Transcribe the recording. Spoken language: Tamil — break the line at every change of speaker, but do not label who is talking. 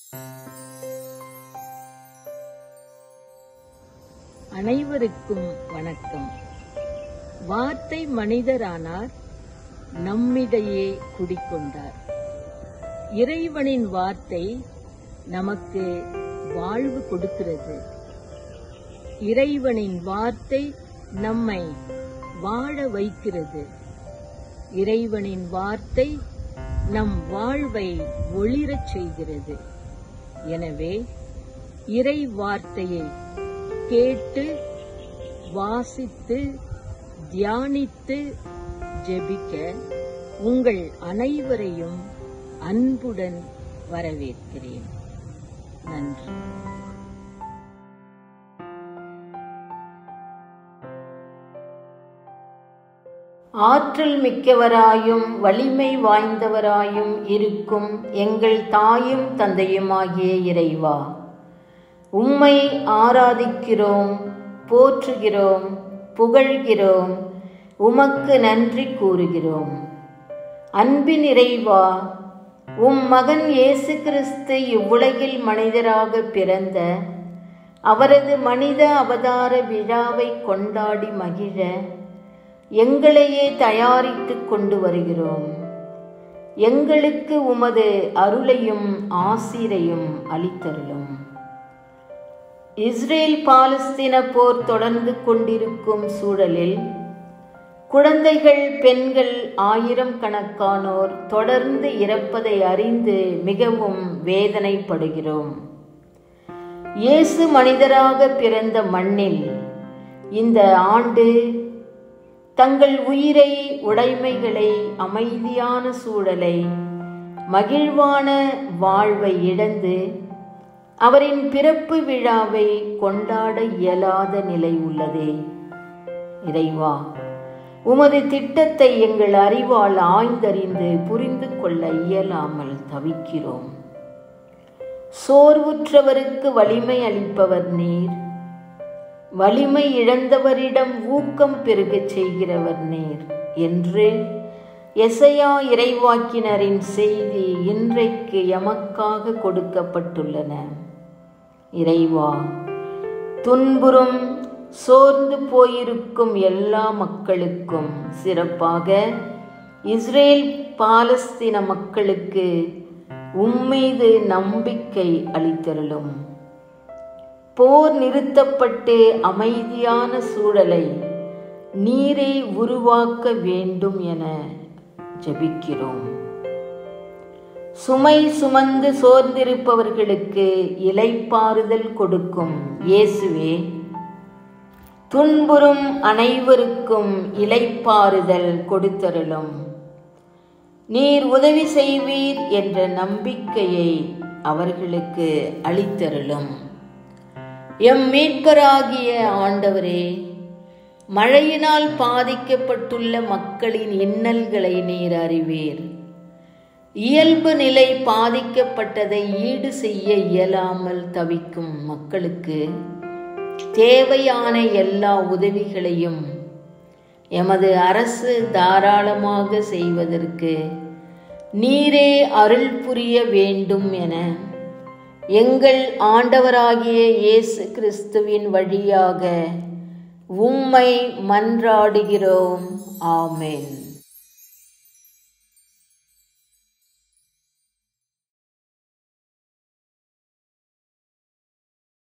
அனைவருக்கும் வணக்கம் வார்த்தை மனிதரானார் நம்மிடையே குடிக்கொண்டார் இறைவனின் வார்த்தை நமக்கு வாழ்வு கொடுக்கிறது இறைவனின் வார்த்தை நம்மை வாழ வைக்கிறது இறைவனின் வார்த்தை நம் வாழ்வை ஒளிரச் செய்கிறது எனவே இறை வார்த்தையை கேட்டு வாசித்து தியானித்து ஜெபிக்க உங்கள் அனைவரையும் அன்புடன் வரவேற்கிறேன் நன்றி
ஆற்றல் மிக்கவராயும் வலிமை வாய்ந்தவராயும் இருக்கும் எங்கள் தாயும் தந்தையுமாகிய இறைவா உம்மை ஆராதிக்கிறோம் போற்றுகிறோம் புகழ்கிறோம் உமக்கு நன்றி கூறுகிறோம் அன்பின் இறைவா உம் மகன் இயேசு கிறிஸ்து இவ்வுலகில் மனிதராக பிறந்த அவரது மனித அவதார விழாவை கொண்டாடி மகிழ எங்களையே தயாரித்துக் கொண்டு வருகிறோம் எங்களுக்கு உமது அருளையும் ஆசிரையும் அளித்தருளும் இஸ்ரேல் பாலஸ்தீன போர் தொடர்ந்து கொண்டிருக்கும் சூழலில் குழந்தைகள் பெண்கள் ஆயிரம் கணக்கானோர் தொடர்ந்து இறப்பதை அறிந்து மிகவும் வேதனைப்படுகிறோம் இயேசு மனிதராக பிறந்த மண்ணில் இந்த ஆண்டு தங்கள் உயிரை உடைமைகளை அமைதியான சூழலை மகிழ்வான வாழ்வை இழந்து அவரின் பிறப்பு விழாவை கொண்டாட இயலாத நிலை உள்ளதே இறைவா உமது திட்டத்தை எங்கள் அறிவால் ஆய்ந்தறிந்து புரிந்து கொள்ள இயலாமல் தவிக்கிறோம் சோர்வுற்றவருக்கு வலிமை அளிப்பவர் நீர் வலிமை இழந்தவரிடம் ஊக்கம் பெருகச் செய்கிறவர் நீர் என்று எசையா இறைவாக்கினரின் செய்தி இன்றைக்கு எமக்காக கொடுக்கப்பட்டுள்ளன இறைவா துன்புறும் சோர்ந்து போயிருக்கும் எல்லா மக்களுக்கும் சிறப்பாக இஸ்ரேல் பாலஸ்தீன மக்களுக்கு உம்மீது நம்பிக்கை அளித்தருளும் போர் நிறுத்தப்பட்டு அமைதியான சூழலை நீரை உருவாக்க வேண்டும் என ஜெபிக்கிறோம் சுமை சுமந்து சோர்ந்திருப்பவர்களுக்கு இலைப்பாறுதல் கொடுக்கும் இயேசுவே துன்புறும் அனைவருக்கும் இலைப்பாறுதல் கொடுத்தருளும் நீர் உதவி செய்வீர் என்ற நம்பிக்கையை அவர்களுக்கு அளித்தருளும் எம் மீட்பராகிய ஆண்டவரே மழையினால் பாதிக்கப்பட்டுள்ள மக்களின் இன்னல்களை நீர் அறிவீர் இயல்பு நிலை பாதிக்கப்பட்டதை ஈடு செய்ய இயலாமல் தவிக்கும் மக்களுக்கு தேவையான எல்லா உதவிகளையும் எமது அரசு தாராளமாக செய்வதற்கு நீரே அருள் புரிய வேண்டும் என எங்கள் ஆண்டவராகிய இயேசு கிறிஸ்துவின் வழியாக உம்மை மன்றாடுகிறோம் ஆமென்